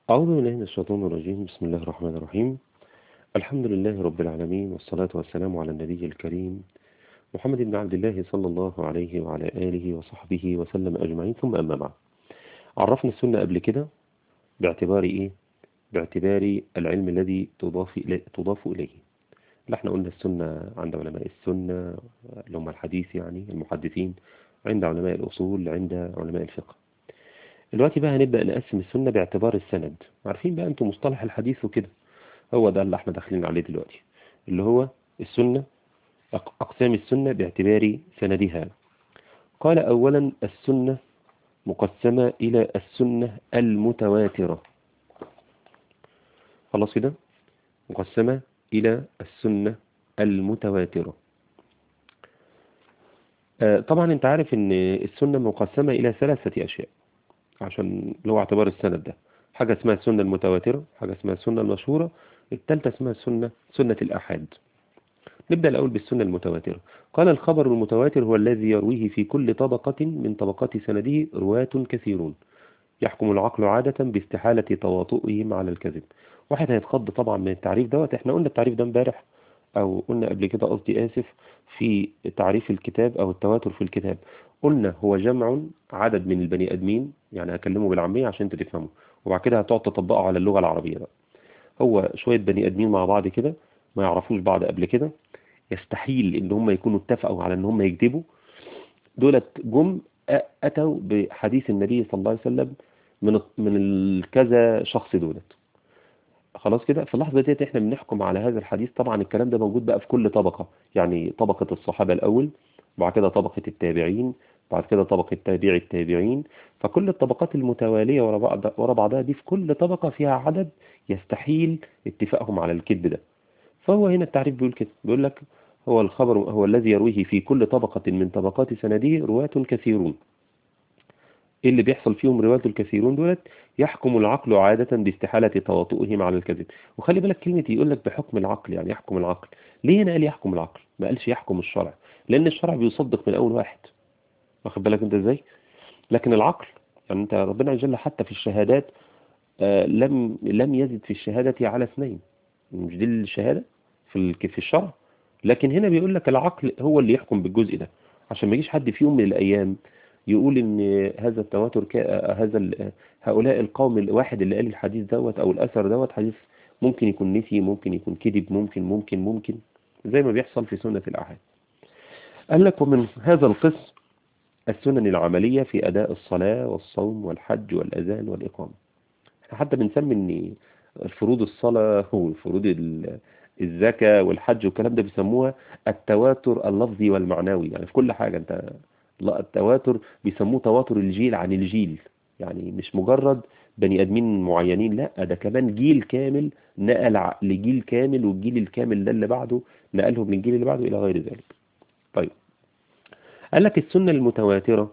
أعوذ بالله من الشيطان الرجيم بسم الله الرحمن الرحيم الحمد لله رب العالمين والصلاة والسلام على النبي الكريم محمد بن عبد الله صلى الله عليه وعلى آله وصحبه وسلم أجمعين ثم أما بعد عرفنا السنة قبل كده باعتبار إيه؟ باعتبار العلم الذي تضاف إليه, تضاف إليه اللي احنا قلنا السنة عند علماء السنة اللي هم الحديث يعني المحدثين عند علماء الأصول عند علماء الفقه دلوقتي بقى هنبدأ نقسم السنة باعتبار السند عارفين بقى انتم مصطلح الحديث وكده هو ده اللي احنا داخلين عليه دلوقتي اللي هو السنة أقسام السنة باعتبار سندها قال أولا السنة مقسمة إلى السنة المتواترة خلاص كده مقسمة إلى السنة المتواترة آه طبعا انت عارف ان السنة مقسمة إلى ثلاثة أشياء عشان لو اعتبار السند ده حاجة اسمها السنة المتواترة حاجة اسمها السنة المشهورة الثالثة اسمها السنة سنة الأحاد نبدأ الأول بالسنة المتواترة قال الخبر المتواتر هو الذي يرويه في كل طبقة من طبقات سنده رواة كثيرون يحكم العقل عادة باستحالة تواطؤهم على الكذب واحد هيتخض طبعا من التعريف دوت احنا قلنا التعريف ده امبارح او قلنا قبل كده قصدي اسف في تعريف الكتاب او التواتر في الكتاب قلنا هو جمع عدد من البني ادمين يعني هكلمه بالعامية عشان تفهموا وبعد كده هتقعد تطبقه على اللغة العربية بقى هو شوية بني ادمين مع بعض كده ما يعرفوش بعض قبل كده يستحيل ان هم يكونوا اتفقوا على ان هم يكذبوا دولت جم اتوا بحديث النبي صلى الله عليه وسلم من من الكذا شخص دولت خلاص كده في اللحظه ديت احنا بنحكم على هذا الحديث طبعا الكلام ده موجود بقى في كل طبقه يعني طبقه الصحابه الاول بعد كده طبقه التابعين بعد كده طبقه تابع التابعين فكل الطبقات المتواليه ورا بعض ورا بعضها دي في كل طبقه فيها عدد يستحيل اتفاقهم على الكذب ده فهو هنا التعريف بيقول كده بيقول لك هو الخبر هو الذي يرويه في كل طبقة من طبقات سنده رواة كثيرون ايه اللي بيحصل فيهم رواة الكثيرون دولت يحكم العقل عادة باستحالة تواطؤهم على الكذب وخلي بالك كلمة يقول لك بحكم العقل يعني يحكم العقل ليه هنا قال يحكم العقل ما قالش يحكم الشرع لأن الشرع بيصدق من أول واحد واخد بالك انت ازاي لكن العقل يعني انت ربنا جل حتى في الشهادات آه لم لم يزد في الشهادة على اثنين مش دي الشهادة في في الشرع لكن هنا بيقول لك العقل هو اللي يحكم بالجزء ده عشان ما يجيش حد في يوم من الايام يقول ان هذا التواتر هذا هؤلاء القوم الواحد اللي قال الحديث دوت او الاثر دوت حديث ممكن يكون نسي ممكن يكون كذب ممكن ممكن ممكن زي ما بيحصل في سنة الأحاد قال لك ومن هذا القسم السنن العملية في أداء الصلاة والصوم والحج والأذان والإقامة احنا حتى بنسمي ان الفروض الصلاة وفروض الزكاة والحج والكلام ده بيسموها التواتر اللفظي والمعنوي يعني في كل حاجة انت التواتر بيسموه تواتر الجيل عن الجيل يعني مش مجرد بني ادمين معينين لا ده كمان جيل كامل نقل لجيل كامل والجيل الكامل ده اللي بعده نقلهم للجيل اللي بعده الى غير ذلك طيب قال لك السنة المتواترة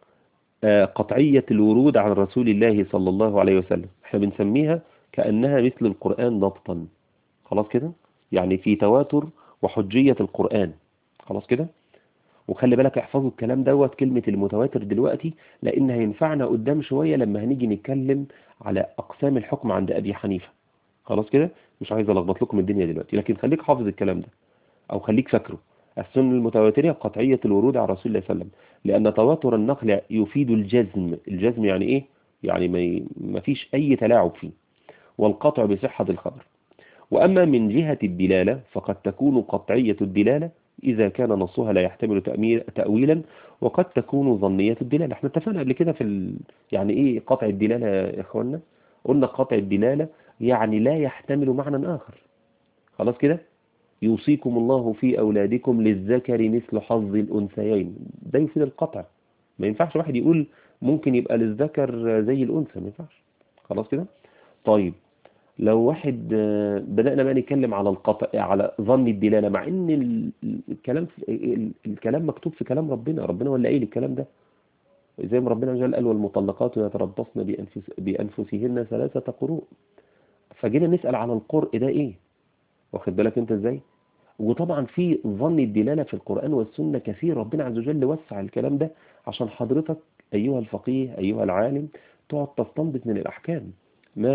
قطعية الورود عن رسول الله صلى الله عليه وسلم احنا بنسميها كأنها مثل القرآن ضبطا خلاص كده يعني في تواتر وحجية القرآن خلاص كده وخلي بالك احفظوا الكلام دوت كلمة المتواتر دلوقتي لان هينفعنا قدام شوية لما هنيجي نتكلم على اقسام الحكم عند ابي حنيفة خلاص كده مش عايز الخبط لكم الدنيا دلوقتي لكن خليك حافظ الكلام ده او خليك فاكره السنة المتواترة قطعية الورود عن رسول الله صلى الله عليه وسلم لأن تواتر النقل يفيد الجزم الجزم يعني إيه؟ يعني ما فيش أي تلاعب فيه والقطع بصحة الخبر وأما من جهة الدلالة فقد تكون قطعية الدلالة إذا كان نصها لا يحتمل تأويلا وقد تكون ظنية الدلالة احنا اتفقنا قبل كده في ال... يعني إيه قطع الدلالة يا إخوانا قلنا قطع الدلالة يعني لا يحتمل معنى آخر خلاص كده يوصيكم الله في أولادكم للذكر مثل حظ الأنثيين ده يفيد القطع ما ينفعش واحد يقول ممكن يبقى للذكر زي الأنثى ما ينفعش خلاص كده طيب لو واحد بدأنا بقى نتكلم على القطع على ظن الدلالة مع ان الكلام الكلام مكتوب في كلام ربنا ربنا ولا قايل الكلام ده زي ما ربنا جل قال والمطلقات يتربصن بأنفس بأنفسهن ثلاثة قروء فجينا نسأل على القرء ده ايه واخد بالك انت ازاي وطبعا في ظن الدلالة في القرآن والسنة كثير ربنا عز وجل وسع الكلام ده عشان حضرتك أيها الفقيه أيها العالم تقعد تستنبط من الأحكام ما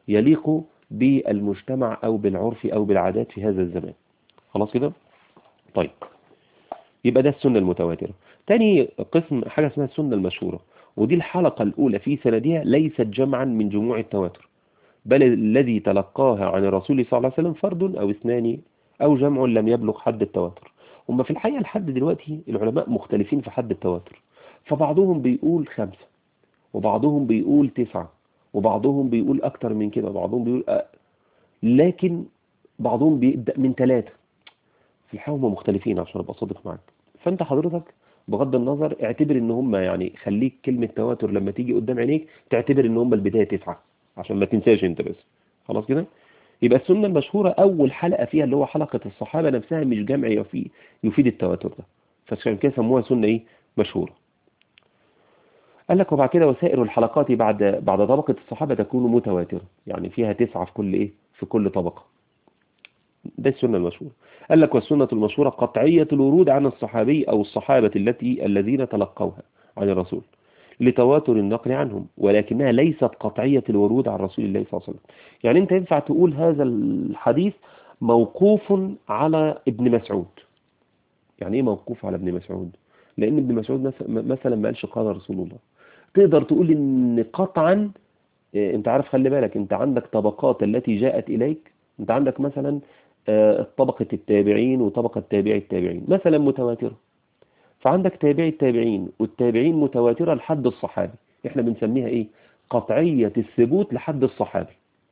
يليق بالمجتمع أو بالعرف أو بالعادات في هذا الزمان خلاص كده طيب يبقى ده السنة المتواترة تاني قسم حاجة اسمها السنة المشهورة ودي الحلقة الأولى في سندها ليست جمعا من جموع التواتر بل الذي تلقاها عن الرسول صلى الله عليه وسلم فرد أو اثنان أو جمع لم يبلغ حد التواتر هم في الحقيقة لحد دلوقتي العلماء مختلفين في حد التواتر فبعضهم بيقول خمسة وبعضهم بيقول تسعة وبعضهم بيقول أكتر من كده وبعضهم بيقول أ... لكن بعضهم بيبدأ من ثلاثة في الحقيقة هم مختلفين عشان أبقى صادق معاك فأنت حضرتك بغض النظر اعتبر ان هم يعني خليك كلمة تواتر لما تيجي قدام عينيك تعتبر ان هم البداية تسعة عشان ما تنساش انت بس خلاص كده يبقى السنة المشهورة أول حلقة فيها اللي هو حلقة الصحابة نفسها مش جمع يفيد, يفيد التواتر ده فعشان كده سموها سنة إيه مشهورة قال لك وبعد كده وسائر الحلقات بعد بعد طبقة الصحابة تكون متواترة يعني فيها تسعة في كل إيه في كل طبقة ده السنة المشهورة قال لك والسنة المشهورة قطعية الورود عن الصحابي أو الصحابة التي الذين تلقوها عن الرسول لتواتر النقل عنهم ولكنها ليست قطعية الورود عن رسول الله صلى الله عليه وسلم يعني انت ينفع تقول هذا الحديث موقوف على ابن مسعود يعني ايه موقوف على ابن مسعود لان ابن مسعود مثلا ما قالش قال رسول الله تقدر تقول ان قطعا انت عارف خلي بالك انت عندك طبقات التي جاءت اليك انت عندك مثلا طبقة التابعين وطبقة تابعي التابعين مثلا متواترة فعندك تابعي التابعين والتابعين متواترة لحد الصحابي احنا بنسميها ايه قطعية الثبوت لحد الصحابي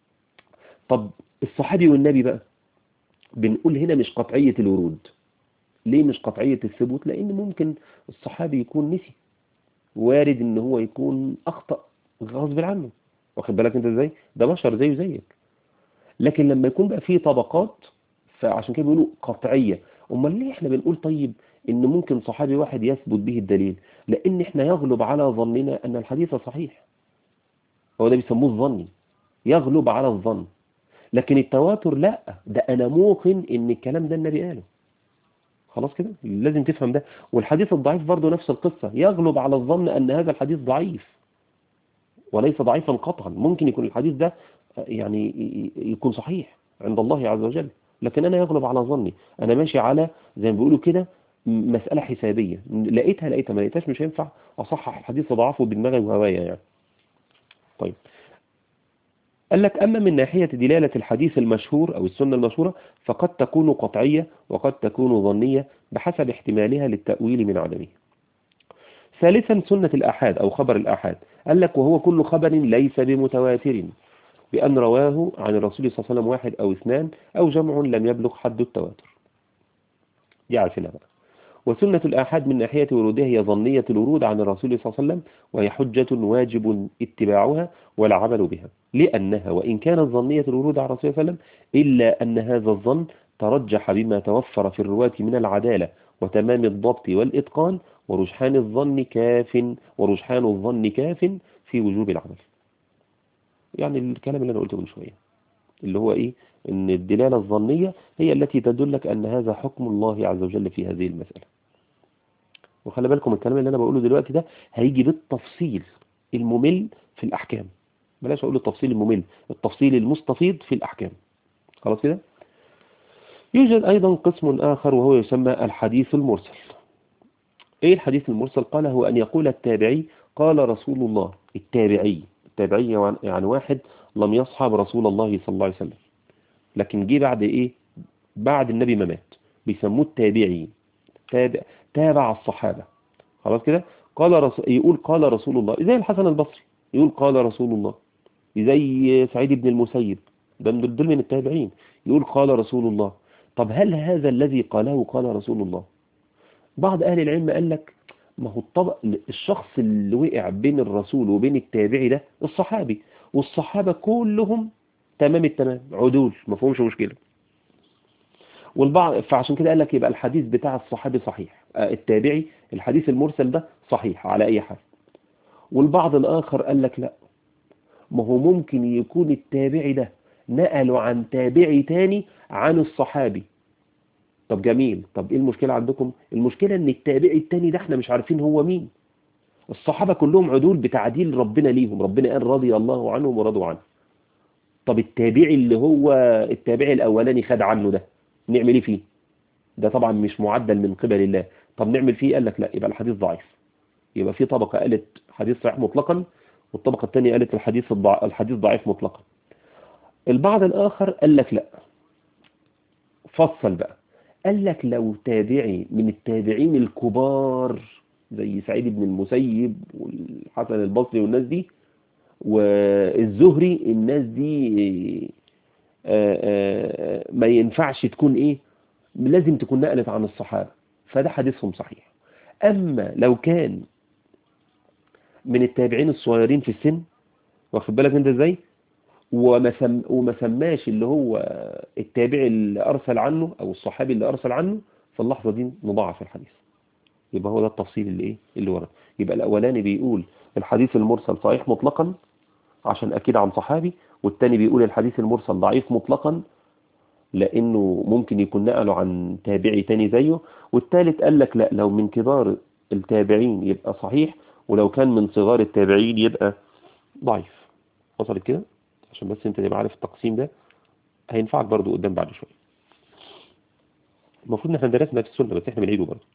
طب الصحابي والنبي بقى بنقول هنا مش قطعية الورود ليه مش قطعية الثبوت لان ممكن الصحابي يكون نسي وارد ان هو يكون اخطأ غصب عنه واخد بالك انت ازاي ده بشر زيه زيك لكن لما يكون بقى فيه طبقات فعشان كده بيقولوا قطعية امال ليه احنا بنقول طيب ان ممكن صحابي واحد يثبت به الدليل لان احنا يغلب على ظننا ان الحديث صحيح هو ده بيسموه الظني يغلب على الظن لكن التواتر لا ده انا موقن ان الكلام ده النبي قاله خلاص كده لازم تفهم ده والحديث الضعيف برضه نفس القصة يغلب على الظن ان هذا الحديث ضعيف وليس ضعيفا قطعا ممكن يكون الحديث ده يعني يكون صحيح عند الله عز وجل لكن انا يغلب على ظني انا ماشي على زي ما بيقولوا كده مسألة حسابية لقيتها لقيتها ما لقيتهاش مش هينفع أصحح الحديث ضعفه بدماغي وهوايا يعني طيب قال لك أما من ناحية دلالة الحديث المشهور أو السنة المشهورة فقد تكون قطعية وقد تكون ظنية بحسب احتمالها للتأويل من عدمه ثالثا سنة الأحاد أو خبر الأحاد قال لك وهو كل خبر ليس بمتواتر بأن رواه عن الرسول صلى الله عليه وسلم واحد أو اثنان أو جمع لم يبلغ حد التواتر دي عارفينها بقى وسنة الآحاد من ناحية ورودها هي ظنية الورود عن الرسول صلى الله عليه وسلم وهي حجة واجب اتباعها والعمل بها لأنها وإن كانت ظنية الورود عن الرسول صلى الله عليه وسلم إلا أن هذا الظن ترجح بما توفر في الرواة من العدالة وتمام الضبط والإتقان ورجحان الظن كاف ورجحان الظن كاف في وجوب العمل يعني الكلام اللي أنا قلته من شوية اللي هو إيه ان الدلالة الظنية هي التي تدلك ان هذا حكم الله عز وجل في هذه المسألة وخلي بالكم الكلام اللي انا بقوله دلوقتي ده هيجي بالتفصيل الممل في الاحكام بلاش اقول التفصيل الممل التفصيل المستفيض في الاحكام خلاص كده يوجد ايضا قسم اخر وهو يسمى الحديث المرسل ايه الحديث المرسل قال هو ان يقول التابعي قال رسول الله التابعي التابعي يعني واحد لم يصحب رسول الله صلى الله عليه وسلم لكن جه بعد ايه بعد النبي ما مات بيسموه التابعي تابع تابع الصحابة خلاص كده قال رسول يقول قال رسول الله زي الحسن البصري يقول قال رسول الله زي سعيد بن المسيب ده دول من التابعين يقول قال رسول الله طب هل هذا الذي قاله قال رسول الله بعض أهل العلم قال لك ما هو الطبق الشخص اللي وقع بين الرسول وبين التابعي ده الصحابي والصحابة كلهم تمام التمام عدول ما فيهمش مشكلة والبعض فعشان كده قال لك يبقى الحديث بتاع الصحابي صحيح التابعي الحديث المرسل ده صحيح على أي حال والبعض الآخر قال لك لا ما هو ممكن يكون التابعي ده نقلوا عن تابعي تاني عن الصحابي طب جميل طب ايه المشكلة عندكم المشكلة ان التابعي التاني ده احنا مش عارفين هو مين الصحابة كلهم عدول بتعديل ربنا ليهم ربنا قال رضي الله عنهم ورضوا عنه طب التابعي اللي هو التابعي الاولاني خد عنه ده نعمل ايه فيه ده طبعا مش معدل من قبل الله طب نعمل فيه قال لك لا يبقى الحديث ضعيف يبقى في طبقة قالت حديث صحيح مطلقا والطبقة الثانية قالت الحديث الضع... الحديث ضعيف مطلقا البعض الآخر قال لك لا فصل بقى قال لك لو تابعي من التابعين الكبار زي سعيد بن المسيب والحسن البصري والناس دي والزهري الناس دي آآ آآ ما ينفعش تكون ايه لازم تكون نقلت عن الصحابة فده حديثهم صحيح اما لو كان من التابعين الصغيرين في السن واخد بالك انت ازاي وما سم وما سماش اللي هو التابعي اللي ارسل عنه او الصحابي اللي ارسل عنه في اللحظه دي نضاعف الحديث يبقى هو ده التفصيل اللي ايه اللي ورا يبقى الاولاني بيقول الحديث المرسل صحيح مطلقا عشان اكيد عن صحابي والتاني بيقول الحديث المرسل ضعيف مطلقا لانه ممكن يكون نقله عن تابعي تاني زيه والتالت قال لك لا لو من كبار التابعين يبقى صحيح ولو كان من صغار التابعين يبقى ضعيف وصلت كده عشان بس انت تبقى عارف التقسيم ده هينفعك برضو قدام بعد شويه المفروض ان احنا درسنا في السنه بس احنا بنعيده برضو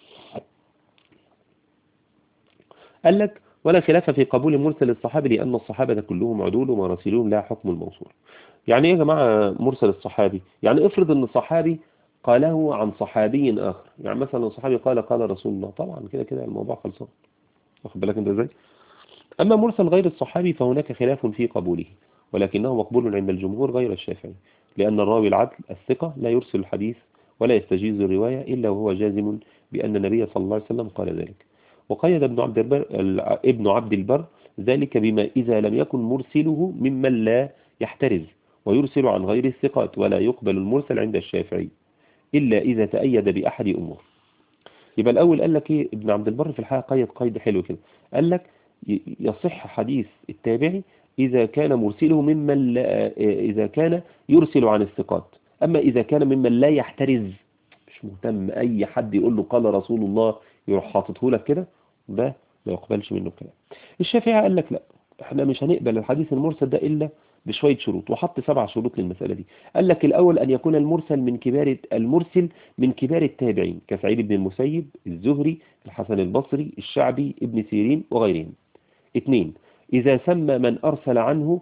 قال لك ولا خلاف في قبول مرسل الصحابي لأن الصحابة كلهم عدول ومراسلهم لا حكم الموصول يعني ايه يا جماعة مرسل الصحابي يعني افرض ان الصحابي قاله عن صحابي آخر يعني مثلا الصحابي قال قال رسول الله طبعا كده كده الموضوع خلصان واخد بالك انت ازاي أما مرسل غير الصحابي فهناك خلاف في قبوله ولكنه مقبول عند الجمهور غير الشافعي لأن الراوي العدل الثقة لا يرسل الحديث ولا يستجيز الرواية إلا وهو جازم بأن النبي صلى الله عليه وسلم قال ذلك وقيد ابن عبد البر ابن عبد البر ذلك بما إذا لم يكن مرسله ممن لا يحترز ويرسل عن غير الثقات ولا يقبل المرسل عند الشافعي إلا إذا تأيد بأحد أمور يبقى الأول قال لك إيه ابن عبد البر في الحقيقة قيد قيد حلو كده قال لك يصح حديث التابعي إذا كان مرسله ممن لا إذا كان يرسل عن الثقات أما إذا كان ممن لا يحترز مش مهتم أي حد يقول له قال رسول الله يروح حاططه لك كده ده ما يقبلش منه الكلام الشافعي قال لك لا احنا مش هنقبل الحديث المرسل ده إلا بشوية شروط وحط سبع شروط للمسألة دي قال لك الأول أن يكون المرسل من كبار المرسل من كبار التابعين كسعيد بن المسيب الزهري الحسن البصري الشعبي ابن سيرين وغيرهم اثنين إذا سمى من أرسل عنه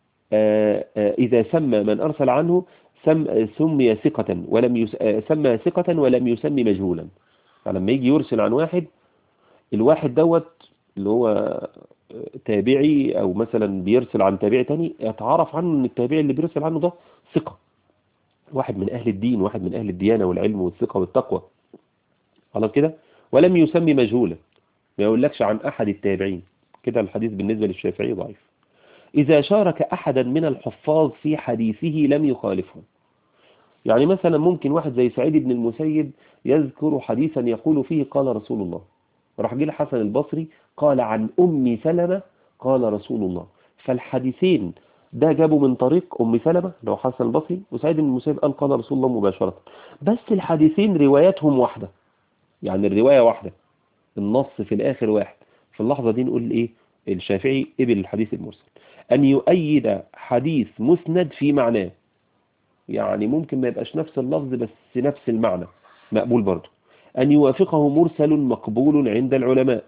آآ آآ إذا سمى من أرسل عنه سم سمي ثقة ولم يس... سمى ثقة ولم يسمي مجهولا فلما يجي يرسل عن واحد الواحد دوت اللي هو تابعي او مثلا بيرسل عن تابعي تاني يتعرف عنه ان التابعي اللي بيرسل عنه ده ثقة واحد من اهل الدين واحد من اهل الديانة والعلم والثقة والتقوى خلاص كده ولم يسمي مجهولا ما يقولكش عن احد التابعين كده الحديث بالنسبة للشافعي ضعيف إذا شارك أحدا من الحفاظ في حديثه لم يخالفه يعني مثلا ممكن واحد زي سعيد بن المسيب يذكر حديثا يقول فيه قال رسول الله راح جه الحسن البصري قال عن أم سلمة قال رسول الله فالحديثين ده جابوا من طريق أم سلمة لو حسن البصري وسعيد بن المسيب قال قال رسول الله مباشرة بس الحديثين رواياتهم واحدة يعني الرواية واحدة النص في الآخر واحد في اللحظة دي نقول إيه الشافعي قبل الحديث المرسل أن يؤيد حديث مسند في معناه يعني ممكن ما يبقاش نفس اللفظ بس نفس المعنى مقبول برضه أن يوافقه مرسل مقبول عند العلماء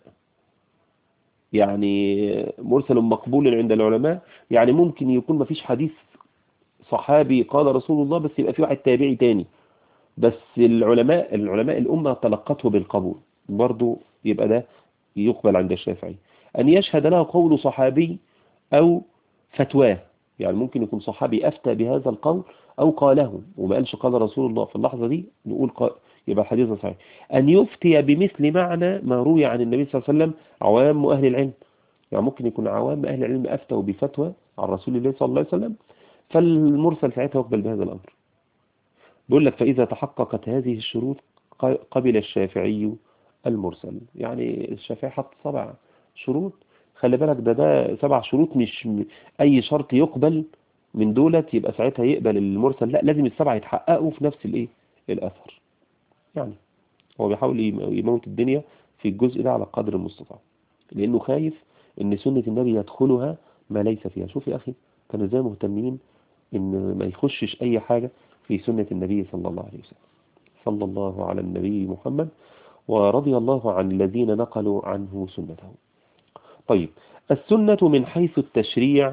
يعني مرسل مقبول عند العلماء يعني ممكن يكون ما فيش حديث صحابي قال رسول الله بس يبقى في واحد تابعي تاني بس العلماء العلماء الأمة تلقته بالقبول برضه يبقى ده يقبل عند الشافعي أن يشهد له قول صحابي أو فتواه يعني ممكن يكون صحابي أفتى بهذا القول أو قاله وما قالش قال رسول الله في اللحظة دي نقول قال يبقى الحديث صحيح أن يفتي بمثل معنى ما روي عن النبي صلى الله عليه وسلم عوام أهل العلم يعني ممكن يكون عوام أهل العلم أفتوا بفتوى عن رسول الله صلى الله عليه وسلم فالمرسل ساعتها يقبل بهذا الأمر بيقول لك فإذا تحققت هذه الشروط قبل الشافعي المرسل يعني الشافعي حط سبع شروط خلي بالك ده ده سبع شروط مش أي شرط يقبل من دولت يبقى ساعتها يقبل المرسل لا لازم السبعة يتحققوا في نفس الايه الأثر يعني هو بيحاول يموت الدنيا في الجزء ده على قدر المستطاع لأنه خايف ان سنة النبي يدخلها ما ليس فيها شوف يا أخي كانوا زي مهتمين ان ما يخشش اي حاجة في سنة النبي صلى الله عليه وسلم صلى الله على النبي محمد ورضي الله عن الذين نقلوا عنه سنته طيب السنة من حيث التشريع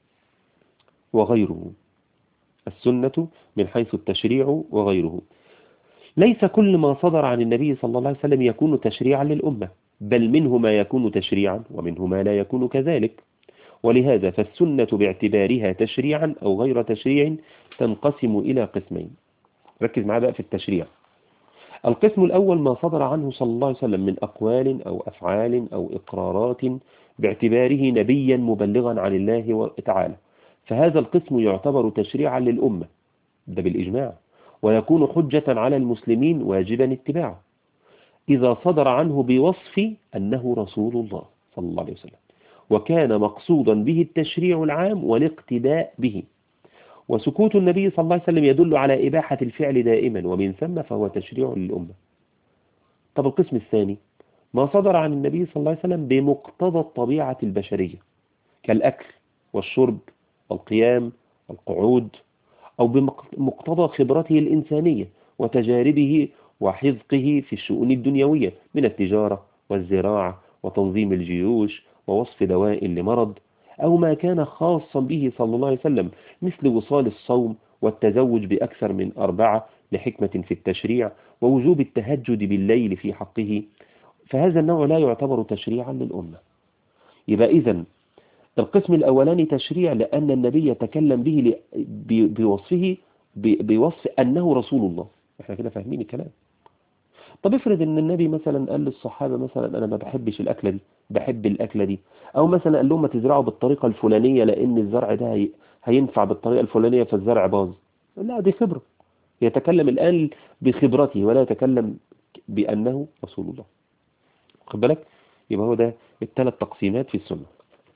وغيره السنة من حيث التشريع وغيره ليس كل ما صدر عن النبي صلى الله عليه وسلم يكون تشريعا للأمة بل منه ما يكون تشريعا ومنه ما لا يكون كذلك ولهذا فالسنة باعتبارها تشريعا أو غير تشريع تنقسم إلى قسمين ركز معاه بقى في التشريع القسم الأول ما صدر عنه صلى الله عليه وسلم من أقوال أو أفعال أو إقرارات باعتباره نبيا مبلغا عن الله تعالى فهذا القسم يعتبر تشريعا للأمة ده بالإجماع ويكون حجة على المسلمين واجبا اتباعه إذا صدر عنه بوصف أنه رسول الله صلى الله عليه وسلم وكان مقصودا به التشريع العام والاقتداء به وسكوت النبي صلى الله عليه وسلم يدل على إباحة الفعل دائما ومن ثم فهو تشريع للأمة طب القسم الثاني ما صدر عن النبي صلى الله عليه وسلم بمقتضى الطبيعة البشرية كالأكل والشرب والقيام والقعود أو بمقتضى خبرته الإنسانية وتجاربه وحذقه في الشؤون الدنيوية من التجارة والزراعة وتنظيم الجيوش ووصف دواء لمرض أو ما كان خاصا به صلى الله عليه وسلم مثل وصال الصوم والتزوج بأكثر من أربعة لحكمة في التشريع ووجوب التهجد بالليل في حقه فهذا النوع لا يعتبر تشريعا للأمة يبقى إذن القسم الأولاني تشريع لأن النبي يتكلم به بوصفه بوصف أنه رسول الله احنا كده فاهمين الكلام طب افرض ان النبي مثلا قال للصحابة مثلا انا ما بحبش الاكلة دي بحب الاكلة دي او مثلا قال لهم ما تزرعوا بالطريقة الفلانية لان الزرع ده هينفع بالطريقة الفلانية فالزرع باظ لا دي خبرة يتكلم الآن بخبرته ولا يتكلم بأنه رسول الله خد بالك يبقى هو ده الثلاث تقسيمات في السنة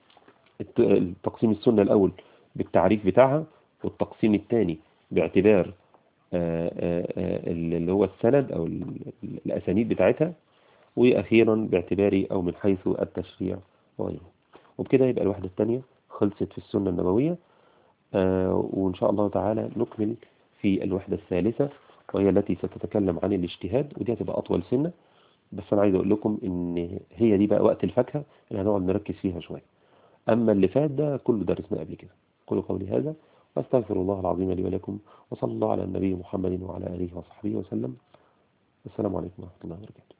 التقسيم السنة الأول بالتعريف بتاعها والتقسيم الثاني باعتبار اللي هو السند أو الأسانيد بتاعتها وأخيرا باعتبار أو من حيث التشريع وغيره وبكده يبقى الوحدة الثانية خلصت في السنة النبوية وإن شاء الله تعالى نكمل في الوحدة الثالثة وهي التي ستتكلم عن الاجتهاد ودي هتبقى أطول سنة بس أنا عايز أقول لكم إن هي دي بقى وقت الفاكهة اللي هنقعد نركز فيها شوية أما اللي فات ده كله درسناه قبل كده قولوا قولي هذا واستغفر الله العظيم لي ولكم وصلى الله على النبي محمد وعلى آله وصحبه وسلم السلام عليكم ورحمة الله وبركاته